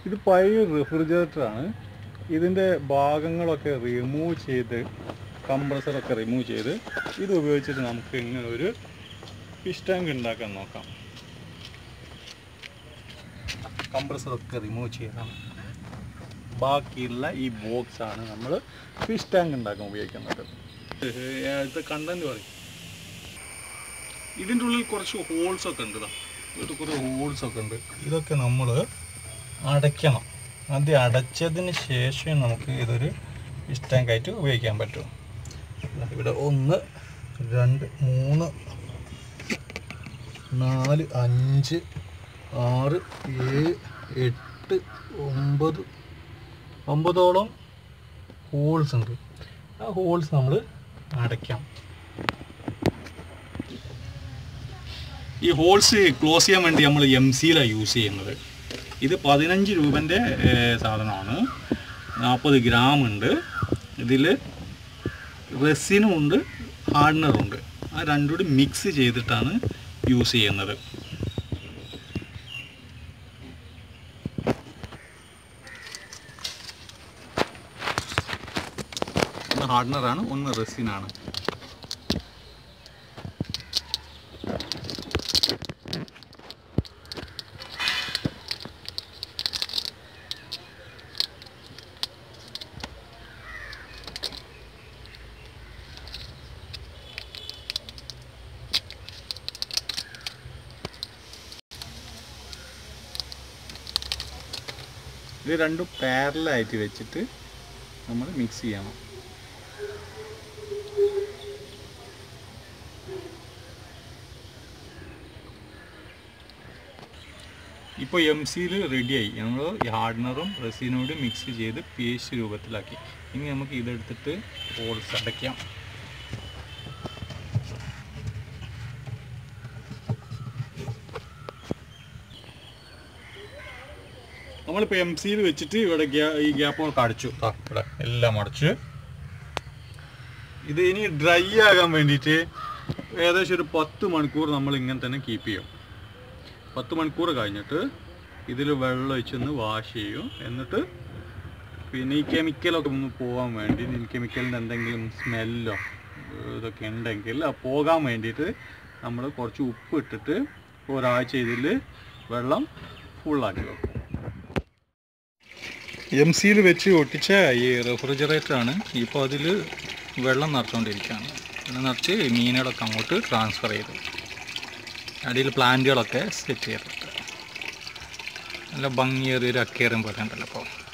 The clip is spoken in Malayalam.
ഇത് പഴയ റെഫ്രിജറേറ്ററാണ് ഇതിൻ്റെ ഭാഗങ്ങളൊക്കെ റിമൂവ് ചെയ്ത് കംപ്രസറൊക്കെ റിമൂവ് ചെയ്ത് ഇത് ഉപയോഗിച്ചിട്ട് നമുക്ക് ഇങ്ങനെ ഒരു ഫിഷ് ടാങ്ക് ഉണ്ടാക്കാൻ നോക്കാം കംപ്രസറൊക്കെ റിമൂവ് ചെയ്യണം ബാക്കിയുള്ള ഈ ബോക്സ് ആണ് നമ്മൾ ഫിഷ് ടാങ്ക് ഉണ്ടാക്കാൻ ഉപയോഗിക്കുന്നത് ഇത് കണ്ടന്റ് പറയും ഇതിൻ്റെ ഉള്ളിൽ കുറച്ച് ഹോൾസ് ഒക്കെ ഉണ്ട് ഇതാ ഇവിടെ കുറേ ഹോൾസ് ഒക്കെ ഉണ്ട് ഇതൊക്കെ നമ്മൾ അടയ്ക്കണം ആദ്യം അടച്ചതിന് ശേഷം നമുക്ക് ഇതൊരു ഫിഷ് ടാങ്ക് ആയിട്ട് ഉപയോഗിക്കാൻ പറ്റും ദാ ഇവിടെ ഒന്ന് രണ്ട് മൂന്ന് നാല് അഞ്ച് ആറ് ഏഴ് എട്ട് ഒമ്പത് ഒമ്പതോളം ഹോൾസ് ഉണ്ട് ആ ഹോൾസ് നമ്മൾ അടയ്ക്കാം ഈ ഹോൾസ് ക്ലോസ് ചെയ്യാൻ വേണ്ടി നമ്മൾ എം സിയിലാണ് യൂസ് ചെയ്യുന്നത് ഇത് പതിനഞ്ച് രൂപൻ്റെ സാധനമാണ് നാൽപ്പത് ഗ്രാം ഉണ്ട് ഇതിൽ റെസിനും ഉണ്ട് ഹാർഡനറും ഉണ്ട് ആ രണ്ടും കൂടി മിക്സ് ചെയ്തിട്ടാണ് യൂസ് ചെയ്യുന്നത് ഒന്ന് ഹാർഡനറാണ് ഒന്ന് റെസിനാണ് ഇത് രണ്ടും പാരലായിട്ട് വെച്ചിട്ട് നമ്മൾ മിക്സ് ചെയ്യണം ഇപ്പോൾ എം സിയിൽ റെഡിയായി നമ്മൾ ഹാർഡനറും റെസിനോടും മിക്സ് ചെയ്ത് പേസ്റ്റ് രൂപത്തിലാക്കി ഇനി നമുക്ക് ഇതെടുത്തിട്ട് ഹോൾസ് അടയ്ക്കാം നമ്മളിപ്പോൾ എം സിയിൽ വെച്ചിട്ട് ഇവിടെ ഗ്യാ- ഈ ഗ്യാപ്പൊക്കെ അടച്ചു ദാ ഇവിടെ എല്ലാം അടച്ച് ഇത് ഇനി ഡ്രൈ ആകാൻ വേണ്ടിയിട്ട് ഏകദേശം ഒരു പത്ത് മണിക്കൂർ നമ്മൾ ഇങ്ങനെ തന്നെ കീപ്പ് ചെയ്യും പത്ത് മണിക്കൂർ കഴിഞ്ഞിട്ട് ഇതിൽ വെള്ളം ഒഴിച്ചൊന്ന് വാഷ് ചെയ്യും എന്നിട്ട് പിന്നെ ഈ കെമിക്കലൊക്കെ ഒന്ന് പോകാൻ വേണ്ടി ഈ കെമിക്കലിൻ്റെ എന്തെങ്കിലും സ്മെല്ലോ ഇതൊക്കെ ഉണ്ടെങ്കിൽ അത് പോകാൻ വേണ്ടിയിട്ട് നമ്മൾ കുറച്ച് ഉപ്പ് ഇട്ടിട്ട് ഒരാഴ്ച ഇതിൽ വെള്ളം ഫുള്ളാക്കി വെക്കും എം സിയിൽ വെച്ച് ഒട്ടിച്ച ഈ റെഫ്രിജറേറ്ററാണ് ഇപ്പോൾ അതിൽ വെള്ളം നിറച്ചുകൊണ്ടിരിക്കുകയാണ് വെള്ളം നിറച്ച് മീനുകളൊക്കെ അങ്ങോട്ട് ട്രാൻസ്ഫർ ചെയ്തു അടിയിൽ പ്ലാന്റുകളൊക്കെ സെറ്റ് ചെയ്തിട്ട് നല്ല ഭംഗിയേറിയൊരു അക്കേറിയം പോലെ ഉണ്ടല്ലോ അപ്പോൾ